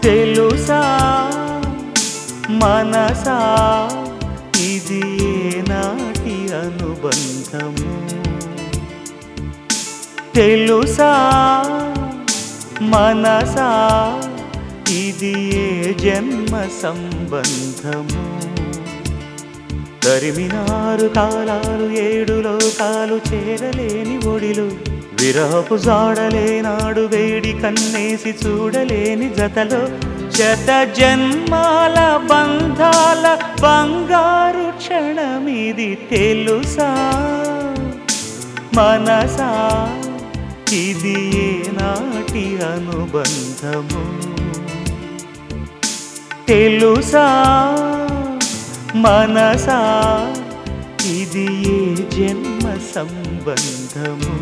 తెలుసా మనసా ఇది నాటి అనుబంధము తెలుసా మనసా ఇది ఏ జన్మ సంబంధము తరిమినారు కాలాలు ఏడు లోకాలు చేరలేని ఒడిలు విరహపు జాడలేనాడు వేడి కన్నేసి చూడలేని జతలో శత జన్మాల బంధాల బంగారు క్షణమిది తెలుసా మనసా ఇది ఏనాటి అనుబంధము తెలుసా మనసా ఇది ఏ జన్మ సంబంధము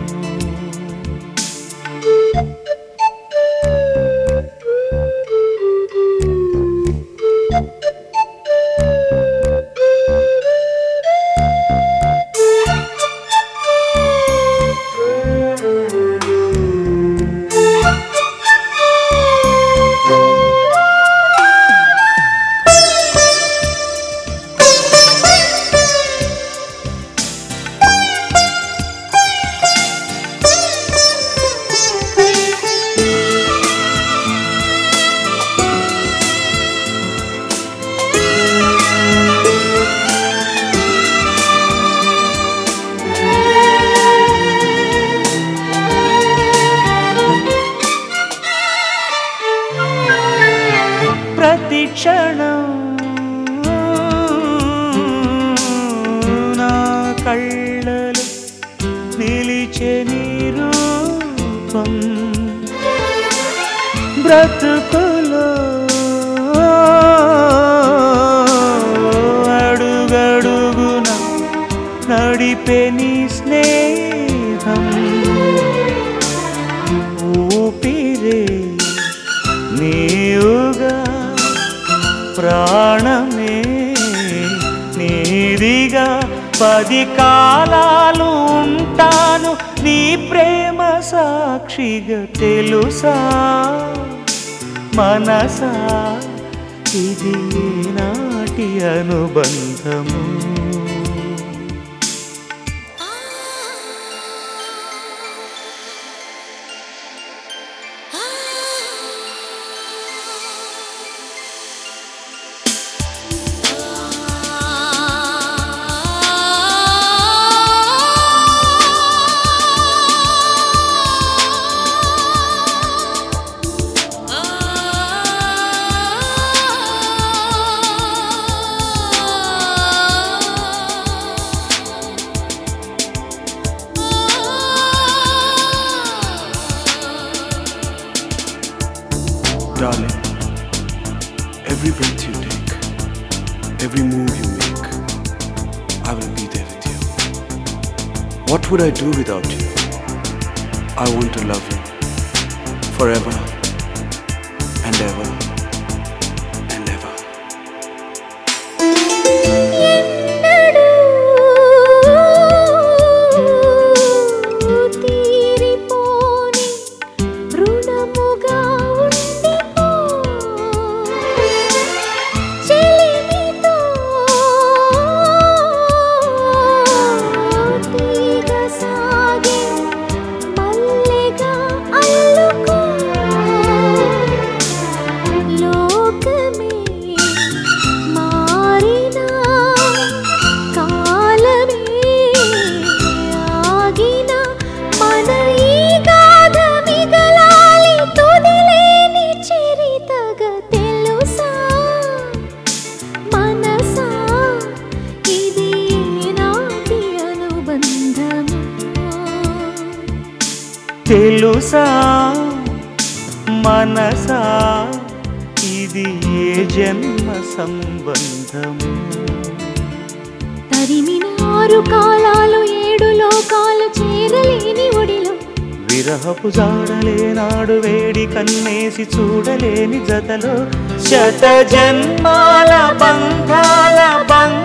ప్రతి క్షణం నా కళ్ళలు నిలిచే నీ రూపం బ్రతుకులో అడుగడుగున నడిపే నీ స్నేహం ఊపిరే నీవుగా ప్రాణమే నీదిగా పది కాలాలు ఉంటాను నీ ప్రేమ సాక్షిగా తెలుసా మనసా ఇది నాటి అనుబంధము Darling, every breath you take, every move you make, I will be there with you. What would I do without you? I want to love you forever and ever and ever. ఎన్నడూ తీరిపోని రుణముగా ఉండిపో చెలిమితో తీగ సాగే మల్లెగా అల్లుకో లోకమే మారినా కాలమే ఆగిన మన ఈ గాథ మిగలాలి తుదిలేని చరితగా తెలుసా మనసా ఇది నాటి అనుబంధము తెలుసా మనసా ఇది ఏ జన్మ సంబంధము తరిమినారు కాలాలు ఏడు లోకాలు చేరలేని ఒడిలో విరహపు జాడలేనాడు వేడి కన్నేసి చూడలేని జతలో శత జన్మాల బంధాల బంగారు